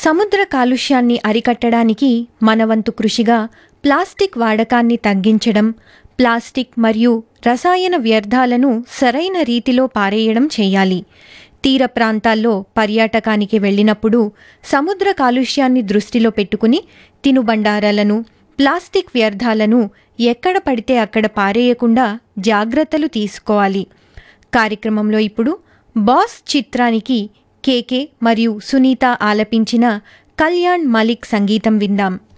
సముద్ర కాలుష్యాన్ని అరికట్టడానికి మనవంతు కృషిగా ప్లాస్టిక్ వాడకాన్ని తగ్గించడం ప్లాస్టిక్ మరియు రసాయన వ్యర్థాలను సరైన రీతిలో పారేయడం చేయాలి తీర ప్రాంతాల్లో పర్యాటకానికి వెళ్ళినప్పుడు సముద్ర కాలుష్యాన్ని దృష్టిలో పెట్టుకుని తినుబండారాలను ప్లాస్టిక్ వ్యర్థాలను ఎక్కడ పడితే అక్కడ పారేయకుండా జాగ్రత్తలు తీసుకోవాలి కార్యక్రమంలో ఇప్పుడు బాస్ చిత్రానికి కేకే మరియు సునీత ఆలపించిన కళ్యాణ్ మలిక్ సంగీతం విందాం